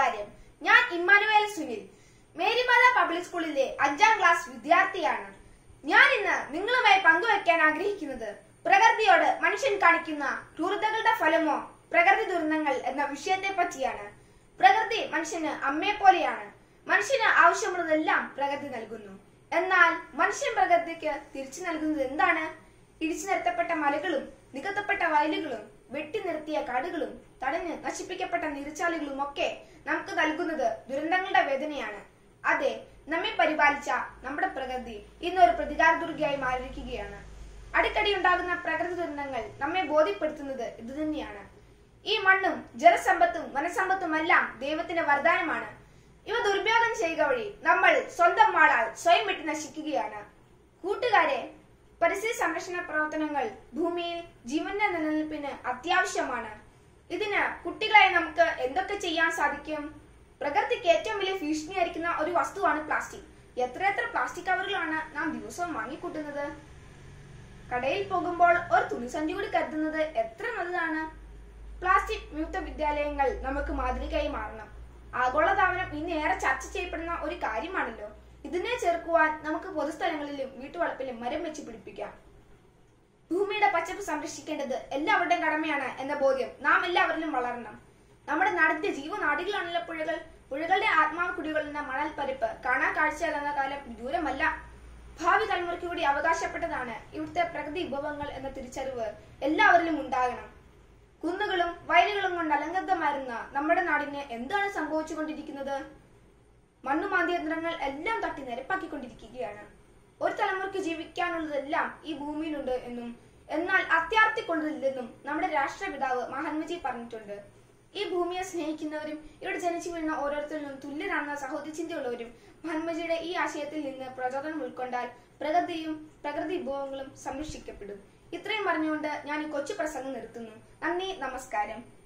നമസ്കാരം ഞാൻ Emmanuel Sunil Marymatha public സ്കൂളിലെ അഞ്ചാം ക്ലാസ് വിദ്യാർത്ഥിയാണ് ഞാൻ ഇന്ന് നിങ്ങളുമായി പങ്കുവയ്ക്കാൻ ആഗ്രഹിക്കുന്നത് പ്രകൃതിയോട് മനുഷ്യൻ കാണിക്കുന്ന ക്രൂരതകളുടെ ഫലമോ പ്രകൃതി ദുരന്തങ്ങൾ എന്ന വിഷയത്തെ പറ്റിയാണ് പ്രകൃതി മനുഷ്യന് അമ്മയെ പോലെയാണ് മനുഷ്യന് ആവശ്യമുള്ളതെല്ലാം പ്രകൃതി നൽകുന്നു എന്നാൽ മനുഷ്യൻ പ്രകൃതിക്ക് തിരിച്ചു നൽകുന്നത് എന്താണ് ഇടിച്ചു നിരത്തപ്പെട്ട മലകളും നികത്തപ്പെട്ട വയലുകളും വെട്ടി നിർത്തിയ കാടുകളും തടഞ്ഞ് നശിപ്പിക്കപ്പെട്ട നീർച്ചാലുകളും ഒക്കെ നമുക്ക് നൽകുന്നത് ദുരന്തങ്ങളുടെ വേദനയാണ് അതെ നമ്മെ പരിപാലിച്ച നമ്മുടെ പ്രകൃതി ഇന്നൊരു പ്രതികാര ദുർഗയായി മാറിയിരിക്കുകയാണ് അടിക്കടി ഉണ്ടാകുന്ന പ്രകൃതി ദുരന്തങ്ങൾ നമ്മെ ബോധ്യപ്പെടുത്തുന്നത് ഇതുതന്നെയാണ് ഈ മണ്ണും ജലസമ്പത്തും വനസമ്പത്തുമെല്ലാം ദൈവത്തിന്റെ വരദാനമാണ് ഇവ ദുരുപയോഗം ചെയ്യുക വഴി നമ്മൾ സ്വന്തം വാളാൽ സ്വയം വെട്ടി നശിക്കുകയാണ് കൂട്ടുകാരെ പരിസ്ഥിതി സംരക്ഷണ പ്രവർത്തനങ്ങൾ ഭൂമിയിൽ ജീവന്റെ നിലനിൽപ്പിന് അത്യാവശ്യമാണ് ഇതിന് കുട്ടികളായി നമുക്ക് എന്തൊക്കെ ചെയ്യാൻ സാധിക്കും പ്രകൃതിക്ക് ഏറ്റവും വലിയ ഭീഷണിയായിരിക്കുന്ന ഒരു വസ്തുവാണ് പ്ലാസ്റ്റിക് എത്രയെത്ര പ്ലാസ്റ്റിക് കവറുകളാണ് നാം ദിവസവും വാങ്ങിക്കൂട്ടുന്നത് കടയിൽ പോകുമ്പോൾ ഒരു തുണിസഞ്ചി കൂടി കരുതുന്നത് എത്ര നല്ലതാണ് പ്ലാസ്റ്റിക് വിമുക്ത വിദ്യാലയങ്ങൾ നമുക്ക് മാതൃകയായി മാറണം ആഗോളതാപനം ഇന്ന് ഏറെ ചർച്ച ചെയ്യപ്പെടുന്ന ഒരു കാര്യമാണല്ലോ ഇതിനെ ചെറുക്കുവാൻ നമുക്ക് പൊതുസ്ഥലങ്ങളിലും വീട്ടുവളപ്പിലും മരം വെച്ച് പിടിപ്പിക്കാം ഭൂമിയുടെ പച്ചപ്പ് സംരക്ഷിക്കേണ്ടത് എല്ലാവരുടെയും കടമയാണ് എന്ന ബോധ്യം നാം എല്ലാവരിലും വളരണം നമ്മുടെ നാടിന്റെ ജീവനാടികളാണല്ലോ പുഴകൾ പുഴകളുടെ ആത്മാവ് കുടികൊള്ളുന്ന മണൽ പരിപ്പ് കാണാ കാഴ്ച എന്ന കാലം ദൂരമല്ല ഭാവി തലമുറയ്ക്ക് കൂടി അവകാശപ്പെട്ടതാണ് ഇവിടുത്തെ പ്രകൃതി വിഭവങ്ങൾ എന്ന തിരിച്ചറിവ് എല്ലാവരിലും ഉണ്ടാകണം കുന്നുകളും വയലുകളും കൊണ്ട് അലങ്കൃതമായിരുന്ന നമ്മുടെ നാടിന് എന്താണ് സംഭവിച്ചുകൊണ്ടിരിക്കുന്നത് മണ്ണുമാന്തിയന്ത്രങ്ങൾ എല്ലാം തട്ടി നിരപ്പാക്കിക്കൊണ്ടിരിക്കുകയാണ് ഒരു തലമുറയ്ക്ക് ജീവിക്കാനുള്ളതെല്ലാം ഈ ഭൂമിയിലുണ്ട് എന്നും എന്നാൽ അത്യാർത്ഥിക്കൊണ്ടതില്ലെന്നും നമ്മുടെ രാഷ്ട്രപിതാവ് മഹാത്മജി പറഞ്ഞിട്ടുണ്ട് ഈ ഭൂമിയെ സ്നേഹിക്കുന്നവരും ഇവിടെ ജനിച്ചു വീഴുന്ന ഓരോരുത്തരിലും തുല്യരാണെന്ന സഹോദര ചിന്തയുള്ളവരും മഹാത്മജിയുടെ ഈ ആശയത്തിൽ നിന്ന് പ്രചോദനം ഉൾക്കൊണ്ടാൽ പ്രകൃതിയും പ്രകൃതി വിഭവങ്ങളും സംരക്ഷിക്കപ്പെടും ഇത്രയും പറഞ്ഞുകൊണ്ട് ഞാൻ ഈ കൊച്ചു പ്രസംഗം നിർത്തുന്നു നന്ദി നമസ്കാരം